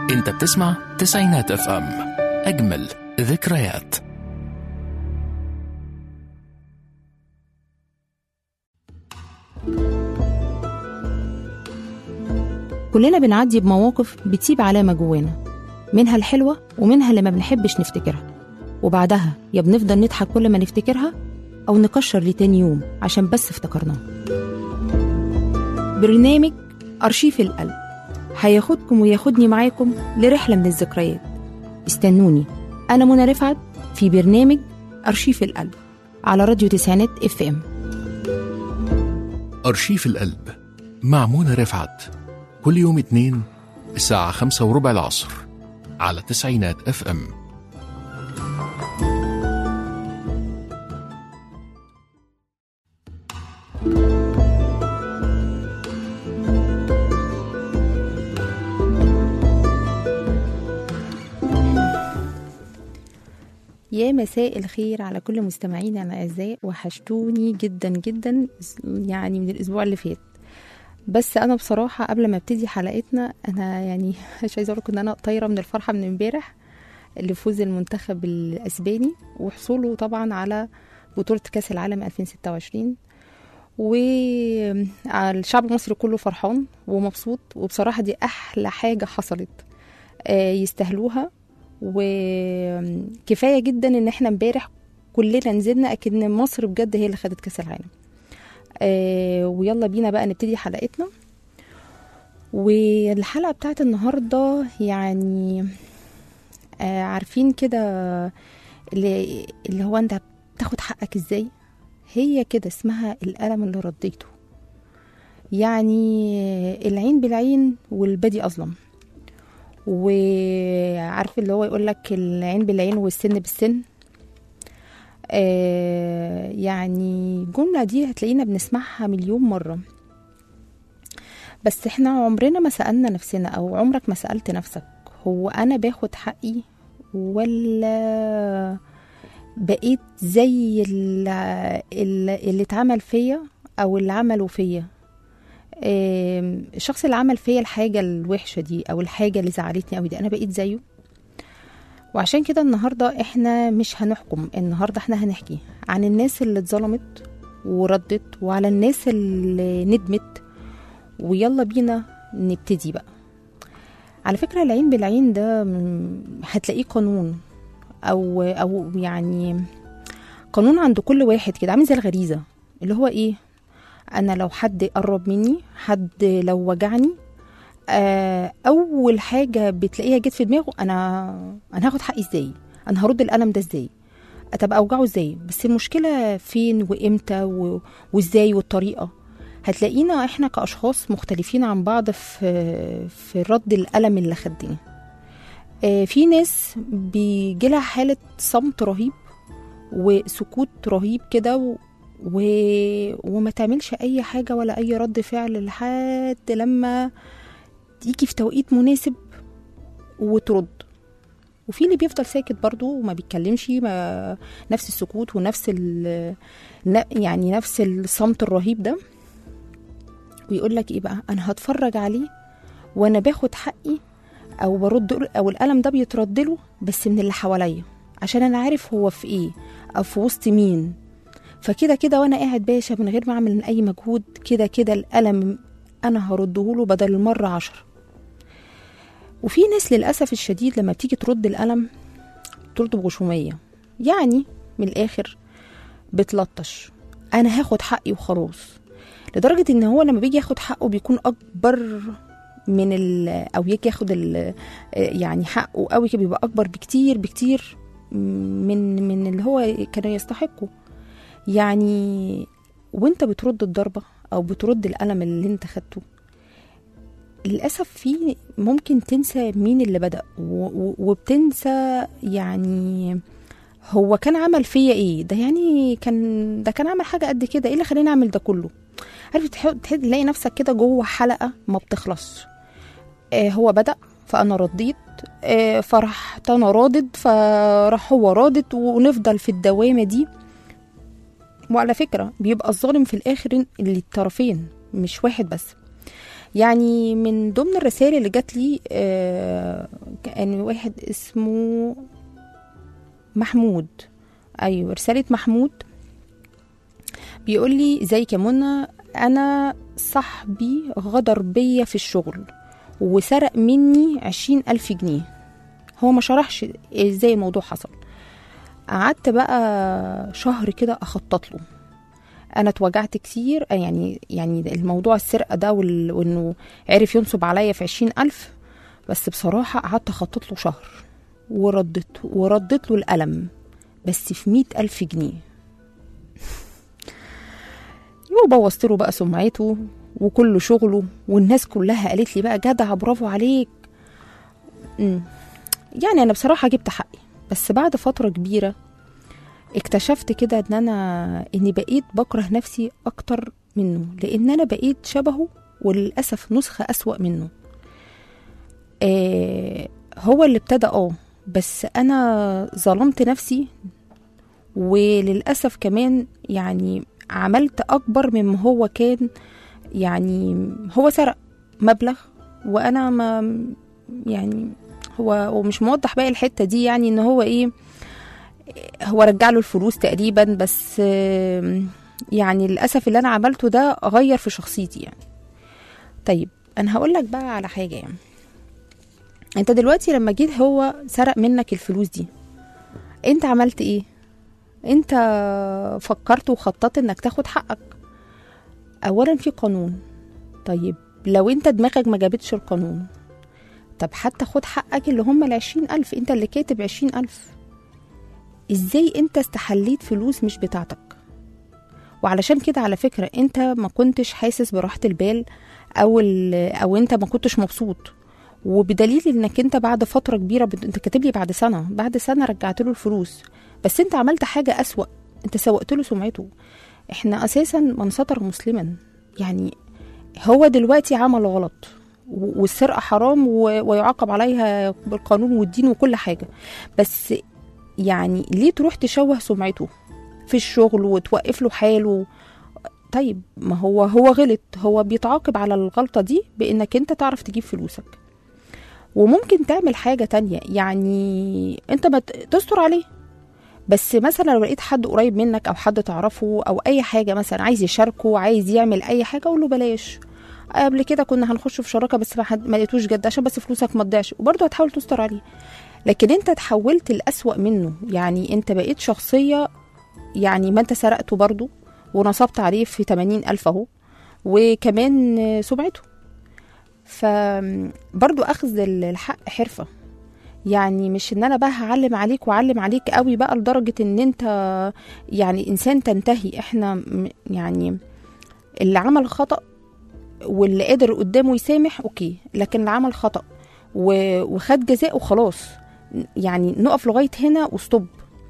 انت بتسمع تسعينات اف ام اجمل ذكريات كلنا بنعدي بمواقف بتسيب علامة جوانا منها الحلوة ومنها اللي ما بنحبش نفتكرها وبعدها يا بنفضل نضحك كل ما نفتكرها أو نكشر لتاني يوم عشان بس افتكرناها برنامج أرشيف القلب هياخدكم وياخدني معاكم لرحلة من الذكريات استنوني أنا منى رفعت في برنامج أرشيف القلب على راديو تسعينات اف ام أرشيف القلب مع منى رفعت كل يوم اتنين الساعة خمسة وربع العصر على تسعينات اف ام يا مساء الخير على كل مستمعينا الاعزاء وحشتوني جدا جدا يعني من الاسبوع اللي فات بس انا بصراحه قبل ما ابتدي حلقتنا انا يعني مش عايزه اقول ان انا طايره من الفرحه من امبارح لفوز المنتخب الاسباني وحصوله طبعا على بطوله كاس العالم 2026 والشعب المصري كله فرحان ومبسوط وبصراحه دي احلى حاجه حصلت آه، يستاهلوها وكفايه جدا ان احنا امبارح كلنا نزلنا اكن مصر بجد هي اللي خدت كاس العالم آه ويلا بينا بقى نبتدي حلقتنا والحلقه بتاعت النهارده يعني آه عارفين كده اللي, اللي هو انت بتاخد حقك ازاي هي كده اسمها الألم اللي رديته يعني العين بالعين والبدي أظلم وعارف اللي هو يقول لك العين بالعين والسن بالسن آه يعني الجملة دي هتلاقينا بنسمعها مليون مرة بس احنا عمرنا ما سألنا نفسنا او عمرك ما سألت نفسك هو انا باخد حقي ولا بقيت زي اللي, اللي اتعمل فيا او اللي عملوا فيا آم، الشخص اللي عمل فيا الحاجة الوحشة دي أو الحاجة اللي زعلتني أوي دي أنا بقيت زيه وعشان كده النهاردة احنا مش هنحكم النهاردة احنا هنحكي عن الناس اللي اتظلمت وردت وعلى الناس اللي ندمت ويلا بينا نبتدي بقى على فكرة العين بالعين ده م- هتلاقيه قانون أو أو يعني قانون عند كل واحد كده عامل زي الغريزة اللي هو ايه انا لو حد قرب مني حد لو وجعني آه، اول حاجه بتلاقيها جت في دماغه انا انا هاخد حقي ازاي انا هرد الالم ده ازاي طب اوجعه ازاي بس المشكله فين وامتى و... وازاي والطريقه هتلاقينا احنا كاشخاص مختلفين عن بعض في في رد الالم اللي خدناه آه، في ناس بيجيلها حاله صمت رهيب وسكوت رهيب كده و... و... وما تعملش اي حاجه ولا اي رد فعل لحد لما تيجي في توقيت مناسب وترد وفي اللي بيفضل ساكت برضو وما بيتكلمش ما نفس السكوت ونفس ال... ن- يعني نفس الصمت الرهيب ده ويقول لك ايه بقى انا هتفرج عليه وانا باخد حقي او برد او الالم ده بيترد له بس من اللي حواليا عشان انا عارف هو في ايه او في وسط مين فكده كده وانا قاعد باشا من غير ما اعمل اي مجهود كده كده الالم انا هرده له بدل المره عشر وفي ناس للاسف الشديد لما بتيجي ترد الالم ترد بغشوميه يعني من الاخر بتلطش انا هاخد حقي وخلاص لدرجه ان هو لما بيجي ياخد حقه بيكون اكبر من ال او يجي ياخد ال يعني حقه قوي كده بيبقى اكبر بكتير بكتير من من اللي هو كان يستحقه يعني وانت بترد الضربة او بترد الألم اللي انت خدته للأسف في ممكن تنسى مين اللي بدأ و- و- وبتنسى يعني هو كان عمل فيا ايه ده يعني كان ده كان عمل حاجة قد كده ايه اللي خلاني اعمل ده كله عارف تح- تح- تلاقي نفسك كده جوه حلقة ما بتخلصش آه هو بدأ فأنا رديت آه فرحت أنا رادد فراح هو رادد ونفضل في الدوامة دي وعلى فكرة بيبقى الظالم في الآخر اللي الطرفين مش واحد بس يعني من ضمن الرسائل اللي جات لي آه، كان واحد اسمه محمود ايوه رساله محمود بيقول لي ازيك يا منى انا صاحبي غدر بيا في الشغل وسرق مني عشرين ألف جنيه هو ما شرحش ازاي الموضوع حصل قعدت بقى شهر كده اخطط له انا اتوجعت كتير يعني يعني الموضوع السرقه ده وال- وانه عرف ينصب عليا في عشرين ألف بس بصراحه قعدت اخطط له شهر وردت وردت له الألم بس في مئة ألف جنيه وبوظت له بقى سمعته وكل شغله والناس كلها قالت لي بقى جدع برافو عليك مم. يعني انا بصراحه جبت حقي بس بعد فتره كبيره اكتشفت كده ان انا اني بقيت بكره نفسي اكتر منه لان انا بقيت شبهه وللاسف نسخه اسوا منه آه هو اللي ابتدى اه بس انا ظلمت نفسي وللاسف كمان يعني عملت اكبر مما هو كان يعني هو سرق مبلغ وانا ما يعني هو هو مش موضح بقى الحته دي يعني ان هو ايه هو رجع له الفلوس تقريبا بس آم، يعني للاسف اللي انا عملته ده غير في شخصيتي يعني طيب انا هقول لك بقى على حاجه يعني انت دلوقتي لما جيت هو سرق منك الفلوس دي انت عملت ايه انت فكرت وخططت انك تاخد حقك اولا في قانون طيب لو انت دماغك ما جابتش القانون طب حتى خد حقك اللي هم العشرين ألف انت اللي كاتب عشرين ألف ازاي انت استحليت فلوس مش بتاعتك وعلشان كده على فكرة انت ما كنتش حاسس براحة البال او ال- او انت ما كنتش مبسوط وبدليل انك انت بعد فترة كبيرة بت... انت كاتب لي بعد سنة بعد سنة رجعت له الفلوس بس انت عملت حاجة أسوأ انت سوقت له سمعته احنا اساسا من ستر مسلما يعني هو دلوقتي عمل غلط و- والسرقة حرام و- ويعاقب عليها بالقانون والدين وكل حاجة بس يعني ليه تروح تشوه سمعته في الشغل وتوقف له حاله طيب ما هو هو غلط هو بيتعاقب على الغلطة دي بإنك أنت تعرف تجيب فلوسك وممكن تعمل حاجة تانية يعني أنت ما ت- تستر عليه بس مثلا لو لقيت حد قريب منك او حد تعرفه او اي حاجه مثلا عايز يشاركه عايز يعمل اي حاجه قول له بلاش قبل كده كنا هنخش في شراكه بس ما حد- ما لقيتوش جد عشان بس فلوسك ما تضيعش وبرضه هتحاول تستر عليه لكن انت تحولت الأسوأ منه يعني انت بقيت شخصيه يعني ما انت سرقته برضه ونصبت عليه في 80 ألف اهو وكمان سمعته فبرضه أخذ الحق حرفة يعني مش ان انا بقى هعلم عليك واعلم عليك قوي بقى لدرجه ان انت يعني انسان تنتهي احنا م- يعني اللي عمل خطا واللي قادر قدامه يسامح اوكي لكن اللي عمل خطا و- وخد جزاءه خلاص يعني نقف لغايه هنا وستوب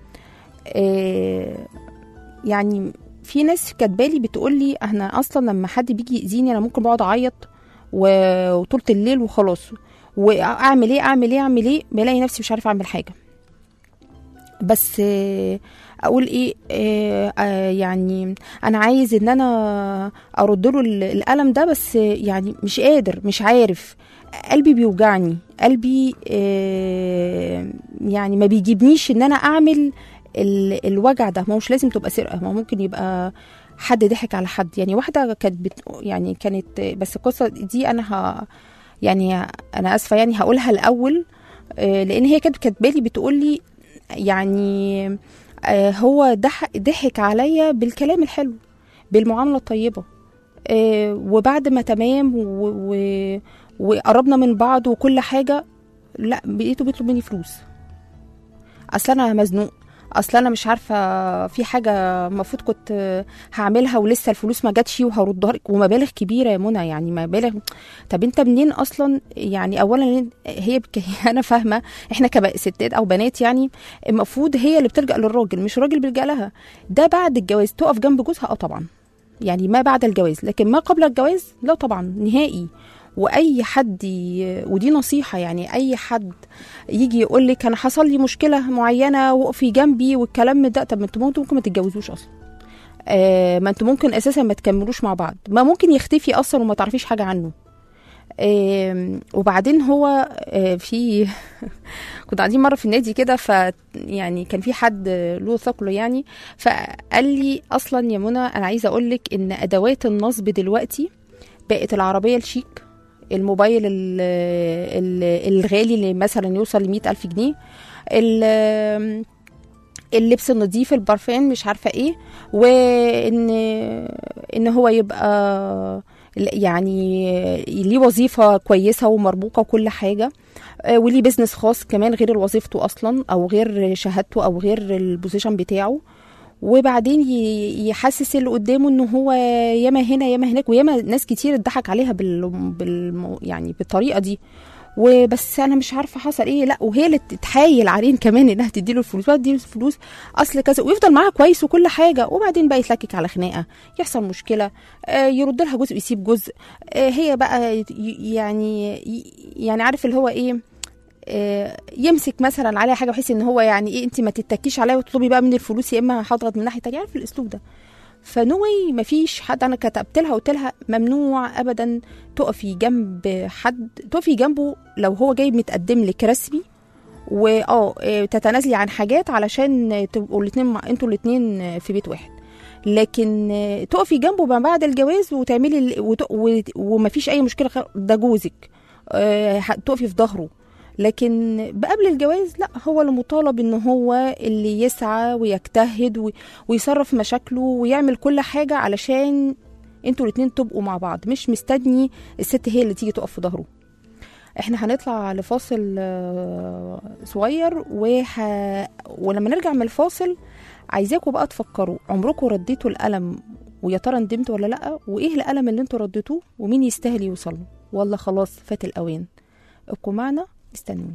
آه يعني في ناس كاتبالي بتقول لي انا اصلا لما حد بيجي يأذيني انا ممكن بقعد اعيط و- وطولة الليل وخلاص واعمل ايه اعمل ايه اعمل ايه بلاقي نفسي مش عارفه اعمل حاجه بس آه، اقول ايه آه، آه، يعني انا عايز ان انا ارد له ال- الالم ده بس آه، يعني مش قادر مش عارف قلبي بيوجعني قلبي آه، يعني ما بيجيبنيش ان انا اعمل ال- الوجع ده ما هوش لازم تبقى سرقه ما هو ممكن يبقى حد ضحك على حد يعني واحده كانت بت يعني كانت بس القصه دي انا ه يعني انا اسفه يعني هقولها الاول آه، لان هي كانت كاتبالي بتقول لي يعني آه، هو ضحك ضحك عليا بالكلام الحلو بالمعامله الطيبه آه، وبعد ما تمام و- و- وقربنا من بعض وكل حاجه لا بقيته بيطلب مني فلوس اصل انا مزنوق اصل انا مش عارفه في حاجه المفروض كنت هعملها ولسه الفلوس ما جاتش وهردها لك ومبالغ كبيره يا منى يعني مبالغ طب انت منين اصلا يعني اولا هي بك... انا فاهمه احنا كستات او بنات يعني المفروض هي اللي بتلجا للراجل مش الراجل بيلجا لها ده بعد الجواز تقف جنب جوزها اه طبعا يعني ما بعد الجواز لكن ما قبل الجواز لا طبعا نهائي واي حد ي... ودي نصيحه يعني اي حد يجي يقول لك انا حصل لي مشكله معينه وقفي جنبي والكلام ده طب ما انتوا ممكن ممكن ما تتجوزوش اصلا آه ما انتوا ممكن اساسا ما تكملوش مع بعض ما ممكن يختفي اصلا وما تعرفيش حاجه عنه آم، وبعدين هو آه، في كنا قاعدين مره في النادي كده ف يعني كان في حد له ثقله يعني فقال لي اصلا يا منى انا عايزه اقول لك ان ادوات النصب دلوقتي بقت العربيه الشيك الموبايل ال- ال- الغالي اللي مثلا يوصل ل ألف جنيه ال- اللبس النظيف البرفان مش عارفه ايه وان ان هو يبقى يعني ليه وظيفه كويسه ومرموقه وكل حاجه آه، وليه بيزنس خاص كمان غير وظيفته اصلا او غير شهادته او غير البوزيشن بتاعه وبعدين ي- يحسس اللي قدامه ان هو ياما هنا ياما هناك وياما ناس كتير اتضحك عليها بال, بال يعني بالطريقه دي وبس انا مش عارفه حصل ايه لا وهي اللي تتحايل عليه كمان انها تديله الفلوس وتديله الفلوس اصل كذا ويفضل معاها كويس وكل حاجه وبعدين بقى يتلكك على خناقه يحصل مشكله آه، يرد لها جزء يسيب جزء آه، هي بقى ي- يعني ي- يعني عارف اللي هو ايه آه، يمسك مثلا عليها حاجه بحيث ان هو يعني ايه انت ما تتكيش عليا وتطلبي بقى مني الفلوس يا اما هضغط من ناحيه تانية عارف الاسلوب ده فنوي مفيش حد انا كتبت لها قلت لها ممنوع ابدا تقفي جنب حد تقفي جنبه لو هو جاي متقدم لك رسمي واه آه، تتنازلي عن حاجات علشان تبقوا الاثنين مع انتوا الاثنين في بيت واحد لكن آه، تقفي جنبه ما بعد الجواز وتعملي ال- وت- و- ومفيش اي مشكله خ- ده جوزك آه، ه- تقفي في ظهره لكن قبل الجواز لا هو اللي مطالب ان هو اللي يسعى ويجتهد و- ويصرف مشاكله ويعمل كل حاجه علشان انتوا الاتنين تبقوا مع بعض مش مستني الست هي اللي تيجي تقف في ظهره احنا هنطلع لفاصل آه، صغير وح... ولما نرجع من الفاصل عايزاكم بقى تفكروا عمركم رديتوا الألم ويا ترى ندمتوا ولا لأ وإيه الألم اللي انتوا رديتوه ومين يستاهل يوصل له ولا خلاص فات الأوان ابقوا معنا استنوني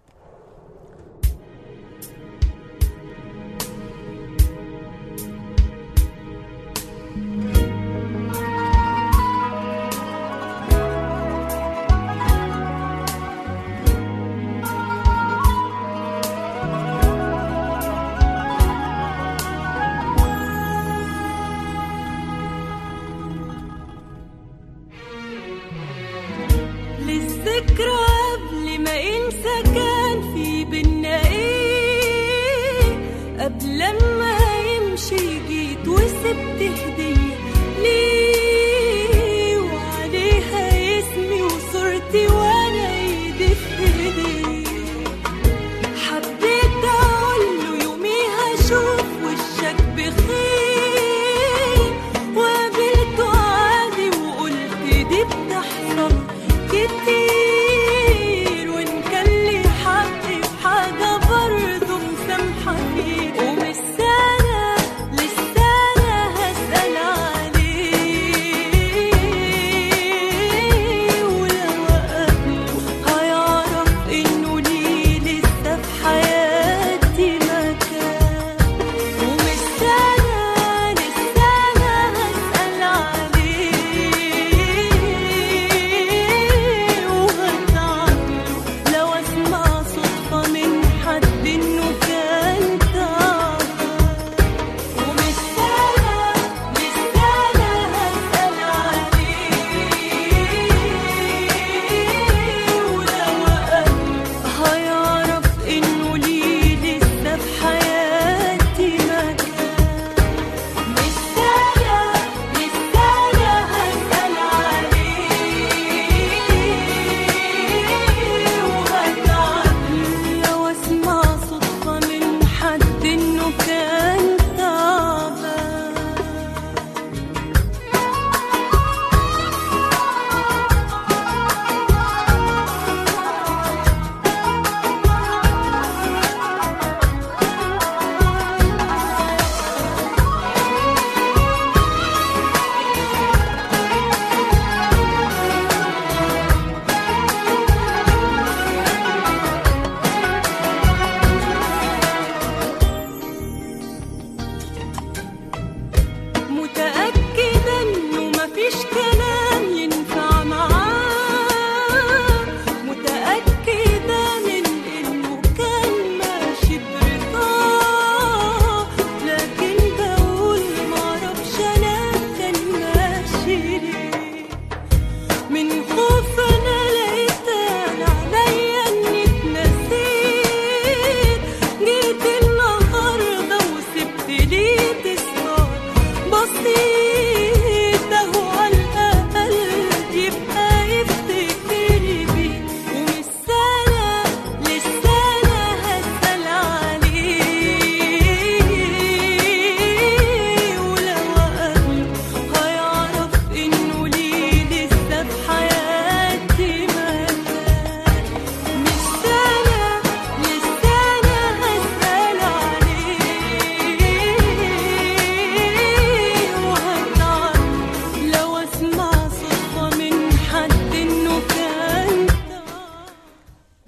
للذكرى قبل ما انسى كان في بينا ايه قبل ما يمشي جيت وسبت هدية ليه وعليها اسمي وصورتي وانا ايدي في ايديه حبيت اقوله يوميها اشوف وشك بخير وقابلته عادي وقلت دي بتحصل كتير وان كان لي حق في حاجه برضه مسامحه فيه ومش سهل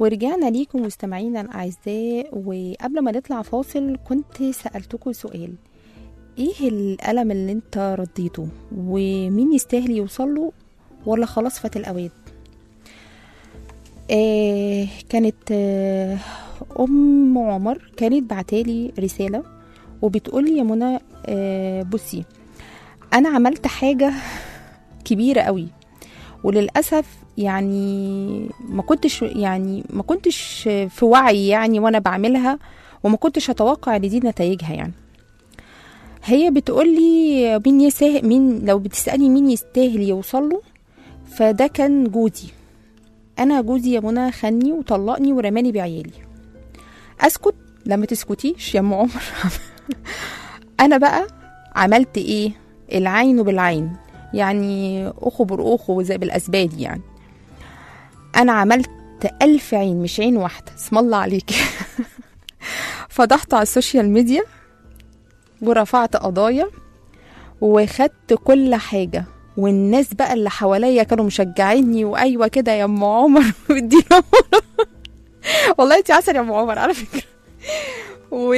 ورجعنا ليكم مستمعينا الأعزاء وقبل ما نطلع فاصل كنت سألتكم سؤال ايه الألم اللي انت رديته ومين يستاهل يوصل له ولا خلاص فات الأوان آه كانت آه أم عمر كانت بعتالي رسالة وبتقولي يا منى آه بصي أنا عملت حاجة كبيرة قوي وللأسف يعني ما كنتش يعني ما كنتش في وعي يعني وانا بعملها وما كنتش اتوقع ان دي نتائجها يعني هي بتقولي مين يساهل مين لو بتسالني مين يستاهل يوصل له فده كان جوزي انا جوزي يا منى خني وطلقني ورماني بعيالي اسكت لما تسكتيش يا ام عمر انا بقى عملت ايه العين بالعين يعني اخو برأخو زي بالاسباد يعني انا عملت ألف عين مش عين واحدة اسم الله عليك فضحت على السوشيال ميديا ورفعت قضايا وخدت كل حاجة والناس بقى اللي حواليا كانوا مشجعيني وايوه كده يا ام عمر ودينا والله انت عسل يا ام عمر على فكره و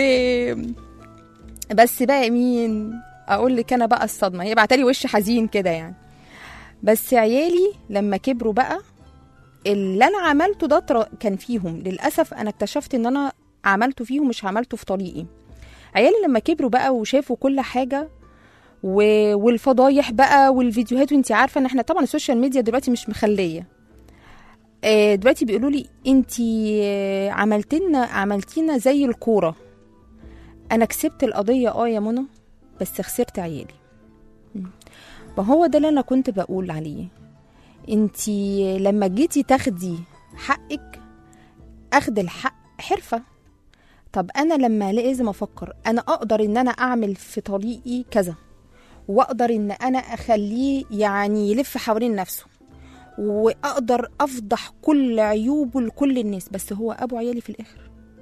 بس بقى مين اقول لك انا بقى الصدمه هي بعتلي وش حزين كده يعني بس عيالي لما كبروا بقى اللي انا عملته ده تر- كان فيهم للاسف انا اكتشفت ان انا عملته فيهم مش عملته في طريقي عيالي لما كبروا بقى وشافوا كل حاجه و... والفضايح بقى والفيديوهات وانت عارفه ان احنا طبعا السوشيال ميديا دلوقتي مش مخليه آه، دلوقتي بيقولوا لي انت عملتنا عملتينا زي الكوره انا كسبت القضيه اه يا منى بس خسرت عيالي مم. فهو ده اللي انا كنت بقول عليه انتي لما جيتي تاخدي حقك اخد الحق حرفه طب انا لما لازم افكر انا اقدر ان انا اعمل في طريقي كذا واقدر ان انا اخليه يعني يلف حوالين نفسه واقدر افضح كل عيوبه لكل الناس بس هو ابو عيالي في الاخر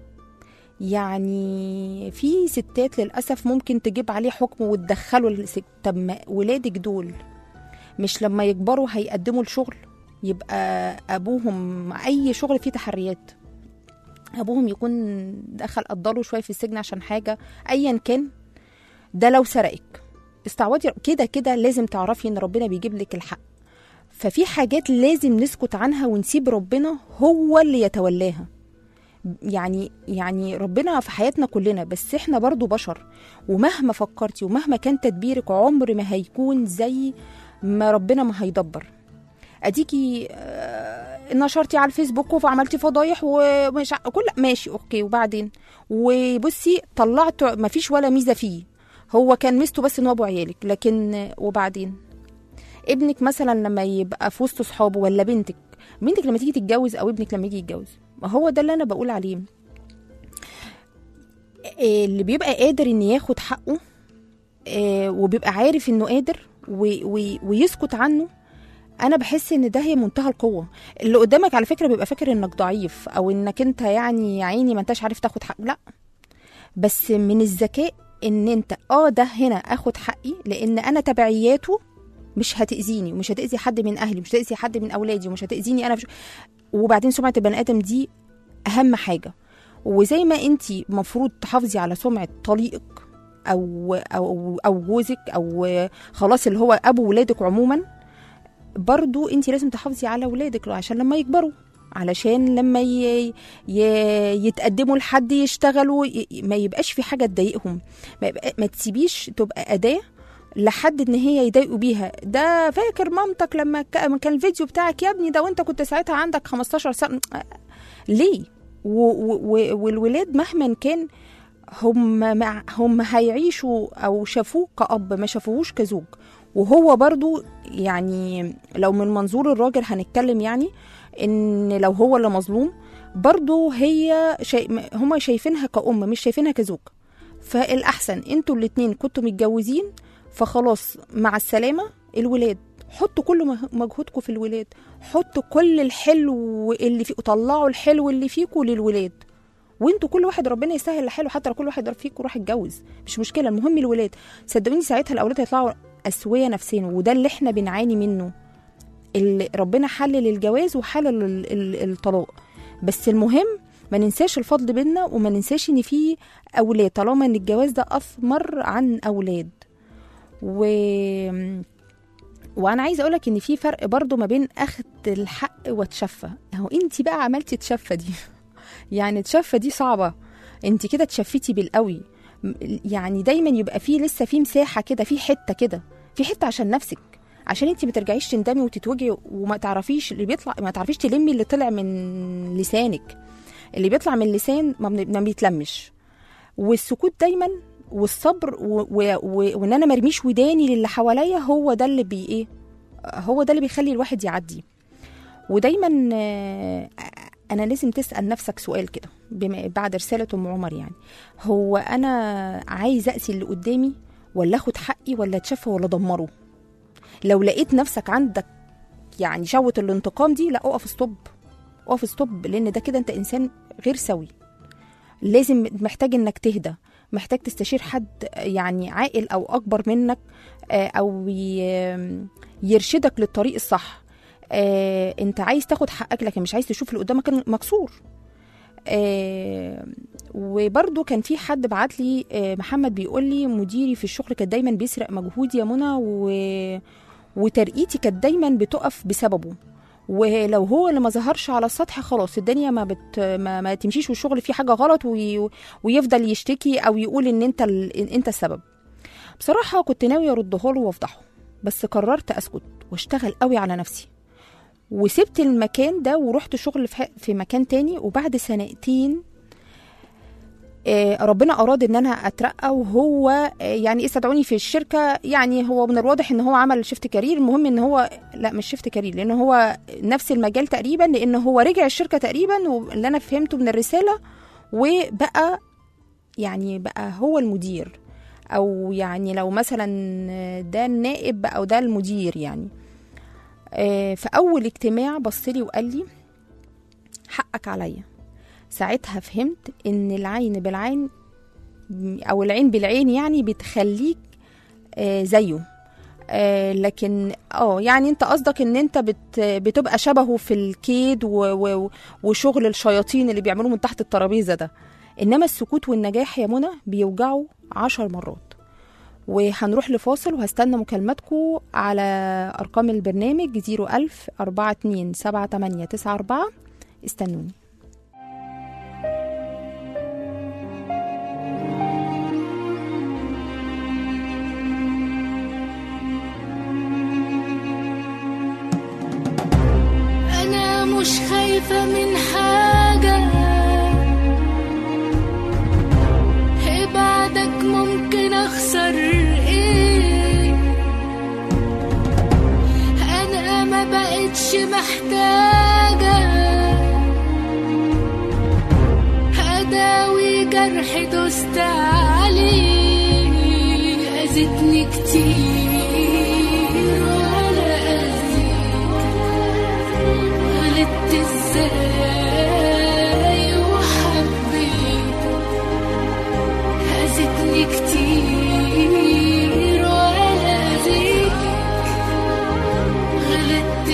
يعني في ستات للاسف ممكن تجيب عليه حكم وتدخله السجن طب ما ولادك دول مش لما يكبروا هيقدموا الشغل يبقى ابوهم مع اي شغل فيه تحريات ابوهم يكون دخل قدره شويه في السجن عشان حاجه ايا كان ده لو سرقك استعوضي كده كده لازم تعرفي ان ربنا بيجيب لك الحق ففي حاجات لازم نسكت عنها ونسيب ربنا هو اللي يتولاها يعني يعني ربنا في حياتنا كلنا بس احنا برضو بشر ومهما فكرتي ومهما كان تدبيرك عمر ما هيكون زي ما ربنا ما هيدبر اديكي آه، نشرتي على الفيسبوك وعملتي فضايح ومش ع- كل ماشي اوكي وبعدين وبصي طلعت ما فيش ولا ميزه فيه هو كان ميزته بس ان هو ابو عيالك لكن آه، وبعدين ابنك مثلا لما يبقى في وسط صحابه ولا بنتك بنتك لما تيجي تتجوز او ابنك لما يجي يتجوز ما هو ده اللي انا بقول عليه آه، اللي بيبقى قادر ان ياخد حقه آه، وبيبقى عارف انه قادر و- و- ويسكت عنه انا بحس ان ده هي منتهى القوه اللي قدامك على فكره بيبقى فاكر انك ضعيف او انك انت يعني يا عيني ما انتش عارف تاخد حق لا بس من الذكاء ان انت اه ده هنا اخد حقي لان انا تبعياته مش هتاذيني ومش هتاذي حد من اهلي مش هتاذي حد من اولادي ومش هتاذيني انا مش... وبعدين سمعه البني ادم دي اهم حاجه وزي ما انت مفروض تحافظي على سمعه طليقك او او او جوزك او خلاص اللي هو ابو ولادك عموما برضو انت لازم تحافظي على ولادك عشان لما يكبروا علشان لما ي... ي... يتقدموا لحد يشتغلوا ي... ما يبقاش في حاجه تضايقهم ما, يبقى... ما تسيبيش تبقى اداه لحد ان هي يضايقوا بيها ده فاكر مامتك لما ك... لما كان الفيديو بتاعك يا ابني ده وانت كنت ساعتها عندك 15 سنه ليه و... و... و... والولاد مهما كان هم مع هم هيعيشوا او شافوه كأب ما شافوهوش كزوج وهو برضو يعني لو من منظور الراجل هنتكلم يعني ان لو هو اللي مظلوم برضو هي شي... هما شايفينها كأم مش شايفينها كزوج فالأحسن انتوا الاتنين كنتوا متجوزين فخلاص مع السلامة الولاد حطوا كل مه- مجهودكم في الولاد حطوا كل الحلو اللي فيه طلعوا الحلو اللي فيكم للولاد وانتوا كل واحد ربنا يسهل حاله حتى لو كل واحد فيكم راح يتجوز مش مشكله المهم الولاد صدقوني ساعتها الاولاد هيطلعوا اسويه نفسيا وده اللي احنا بنعاني منه اللي ربنا حلل الجواز وحلل ال- ال- الطلاق بس المهم ما ننساش الفضل بينا وما ننساش ان في اولاد طالما ان الجواز ده اثمر عن اولاد و وانا عايزه اقولك ان في فرق برضو ما بين اخذ الحق وتشفى اهو انت بقى عملتي تشفى دي يعني تشفى دي صعبه انت كده تشفتي بالقوي م- يعني دايما يبقى في لسه في مساحه كده في حته كده في حته عشان نفسك عشان انت ما ترجعيش تندمي وتتوجعي وما تعرفيش اللي بيطلع ما تعرفيش تلمي اللي طلع من لسانك اللي بيطلع من اللسان ما, بن- ما بيتلمش والسكوت دايما والصبر و... و... و... وان انا مرميش وداني للي حواليا هو ده اللي بي ايه هو ده اللي بيخلي الواحد يعدي ودايما آه، انا لازم تسال نفسك سؤال كده بما بعد رساله ام عمر يعني هو انا عايز اذي اللي قدامي ولا اخد حقي ولا اتشفى ولا ادمره لو لقيت نفسك عندك يعني شهوه الانتقام دي لا اقف ستوب اقف ستوب لان ده كده انت انسان غير سوي لازم محتاج انك تهدى محتاج تستشير حد يعني عاقل او اكبر منك آه، او ي- يرشدك للطريق الصح آه، انت عايز تاخد حقك لكن مش عايز تشوف اللي قدامك مكسور آه، وبرده كان في حد بعت لي آه، محمد بيقول لي مديري في الشغل كان دايما بيسرق مجهودي يا منى و... وترقيتي كانت دايما بتقف بسببه ولو هو اللي ما ظهرش على السطح خلاص الدنيا ما بت ما, ما تمشيش والشغل فيه حاجه غلط وي... ويفضل يشتكي او يقول ان انت ال... إن انت السبب بصراحه كنت ناويه ارده له وافضحه بس قررت اسكت واشتغل قوي على نفسي وسبت المكان ده ورحت شغل في, في مكان تاني وبعد سنتين آه، ربنا اراد ان انا اترقى وهو آه، يعني استدعوني في الشركه يعني هو من الواضح ان هو عمل شيفت كارير المهم ان هو لا مش شيفت كارير لان هو نفس المجال تقريبا لان هو رجع الشركه تقريبا واللي انا فهمته من الرساله وبقى يعني بقى هو المدير او يعني لو مثلا ده النائب او ده المدير يعني آه، في اول اجتماع بصلي وقال لي حقك عليا ساعتها فهمت ان العين بالعين او العين بالعين يعني بتخليك آه، زيه آه، لكن اه يعني انت قصدك ان انت بت بتبقى شبهه في الكيد و و وشغل الشياطين اللي بيعملوه من تحت الترابيزه ده انما السكوت والنجاح يا منى بيوجعوا عشر مرات وهنروح لفاصل وهستنى مكالماتكم على أرقام البرنامج 01000 42 78 94 استنوني أنا مش خايفة من حاجة بعدك ممكن أخسر إيه أنا ما بقتش محتاجة أداوي جرح دوست عليه أذتني كتير ولا أذيك غلطت ازاي وحبيتك هزتني كتير ولا زيك غلطت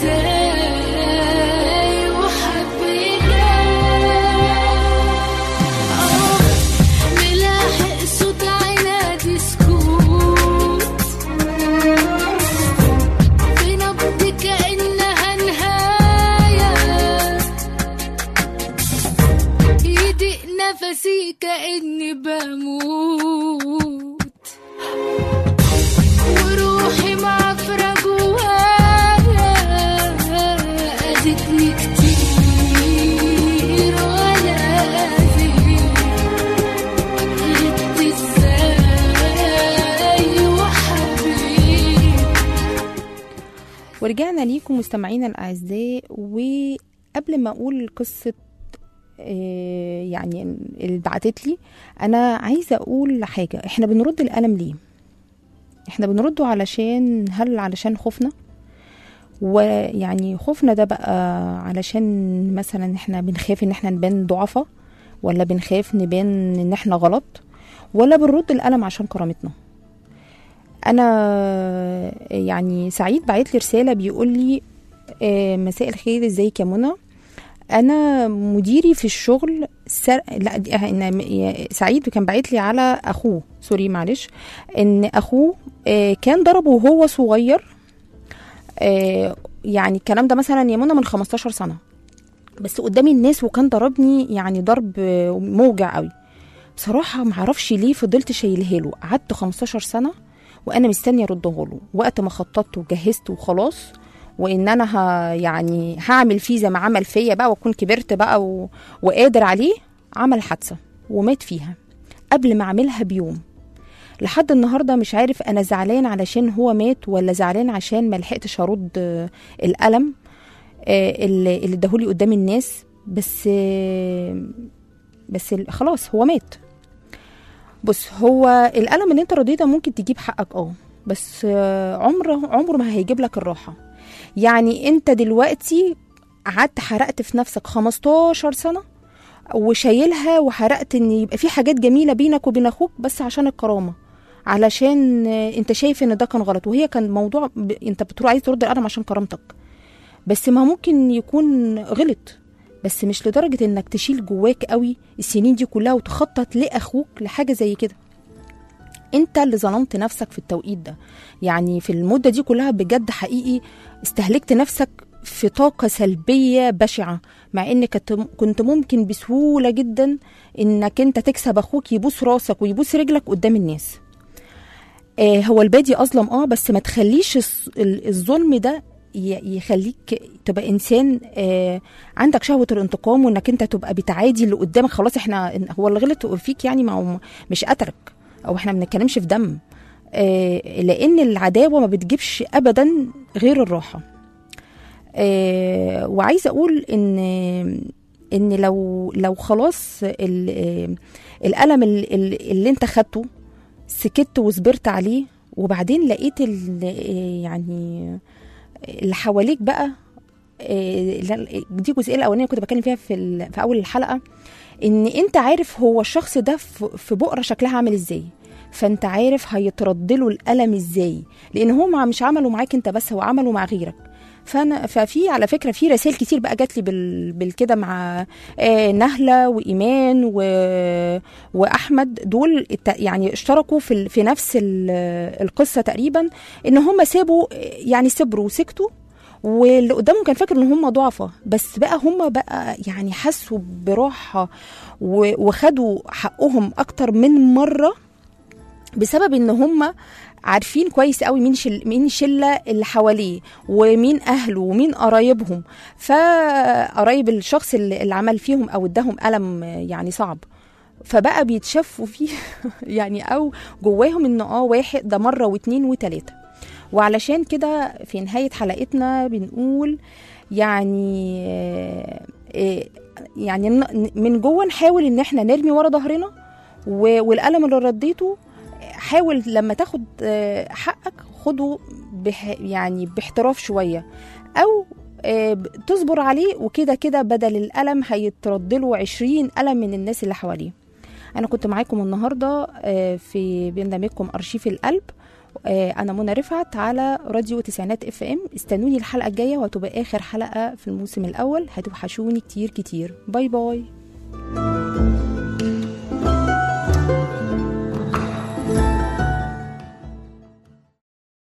ازاي وحبيتك اه ملاحق صوت عنادي سكوت في نبض كأنها نهاية يضيق نفسي كأني بموت وروحي معفرة جوايا أذتني كتير ولا أذيك غلطت ازاي وحبيت ورجعنا ليكم مستمعينا الأعزاء وقبل ما أقول قصة آه، يعني اللي بعتت لي أنا عايزة أقول حاجة إحنا بنرد الألم ليه؟ إحنا بنرده علشان هل علشان خوفنا؟ ويعني خوفنا ده بقى علشان مثلا إحنا بنخاف إن إحنا نبان ضعفة ولا بنخاف نبان إن إحنا غلط ولا بنرد الألم عشان كرامتنا انا يعني سعيد بعت لي رساله بيقول لي آه، مساء الخير ازيك يا منى انا مديري في الشغل سر... لا دي- إن- سعيد كان باعت لي على اخوه سوري معلش ان اخوه آه، كان ضربه وهو صغير آه، يعني الكلام ده مثلا يا منى من 15 سنه بس قدام الناس وكان ضربني يعني ضرب آه، موجع قوي بصراحه معرفش ليه فضلت شايلها له قعدت 15 سنه وانا مستنيه ارده له وقت ما خططت وجهزت وخلاص وان انا ه يعني هعمل فيه زي ما عمل فيا بقى واكون كبرت بقى و... وقادر عليه عمل حادثه ومات فيها قبل ما اعملها بيوم لحد النهارده مش عارف انا زعلان علشان هو مات ولا زعلان عشان ما لحقتش ارد آه، الالم آه، اللي اللي اداهولي قدام الناس بس آه، بس ال- خلاص هو مات بص هو الالم اللي انت رضيته ممكن تجيب حقك اه بس آه، عمره عمره ما هيجيب لك الراحه يعني انت دلوقتي قعدت حرقت في نفسك 15 سنه وشايلها وحرقت ان يبقى في حاجات جميله بينك وبين اخوك بس عشان الكرامه علشان آه، انت شايف ان ده كان غلط وهي كان موضوع ب... انت بتروح عايز ترد القلم عشان كرامتك بس ما ممكن يكون غلط بس مش لدرجه انك تشيل جواك قوي السنين دي كلها وتخطط لاخوك لحاجه زي كده انت اللي ظلمت نفسك في التوقيت ده يعني في المده دي كلها بجد حقيقي استهلكت نفسك في طاقة سلبية بشعة مع ان كنت كنت ممكن بسهولة جدا انك انت تكسب اخوك يبوس راسك ويبوس رجلك قدام الناس آه هو البادي اظلم اه بس ما تخليش الص- ال- الظلم ده ي- يخليك تبقى انسان آه عندك شهوه الانتقام وانك انت تبقى بتعادي اللي قدامك خلاص احنا هو اللي غلط فيك يعني ما هو مش قتلك او احنا ما بنتكلمش في دم آه لان العداوه ما بتجيبش ابدا غير الراحه آه وعايزه اقول ان ان لو لو خلاص ال- آه، الالم ال- ال- اللي انت خدته سكت وصبرت عليه وبعدين لقيت ال- آه، يعني اللي حواليك بقى آه، لا- دي الجزئيه الاولانيه كنت بتكلم فيها في ال- في اول الحلقه ان انت عارف هو الشخص ده في في بؤره شكلها عامل ازاي فانت عارف هيترد له الالم ازاي لان هو مع مش عمله معاك انت بس هو عمله مع غيرك فانا ففي على فكره في رسائل كتير بقى جات لي بال بالكده مع آه نهله وايمان و واحمد دول الت- يعني اشتركوا في ال- في نفس ال- القصه تقريبا ان هم سابوا يعني صبروا وسكتوا واللي قدامهم كان فاكر ان هم ضعفة بس بقى هم بقى يعني حسوا براحه و- وخدوا حقهم اكتر من مره بسبب ان هم عارفين كويس قوي مين شل مين الشله اللي حواليه ومين اهله ومين قرايبهم فقرايب الشخص اللي, اللي عمل فيهم او اداهم الم يعني صعب فبقى بيتشافوا فيه يعني او جواهم ان اه واحد ده مره واتنين وتلاته وعلشان كده في نهايه حلقتنا بنقول يعني آه، آه، يعني ن- من جوه نحاول ان احنا نرمي ورا ظهرنا و- والقلم اللي رديته حاول لما تاخد آه، حقك خده بح يعني باحتراف شويه او آه، ب- تصبر عليه وكده كده بدل الألم هيترد له 20 ألم من الناس اللي حواليه أنا كنت معاكم النهاردة آه، في برنامجكم أرشيف القلب آه، أنا منى رفعت على راديو تسعينات اف ام استنوني الحلقة الجاية وهتبقى آخر حلقة في الموسم الأول هتوحشوني كتير كتير باي باي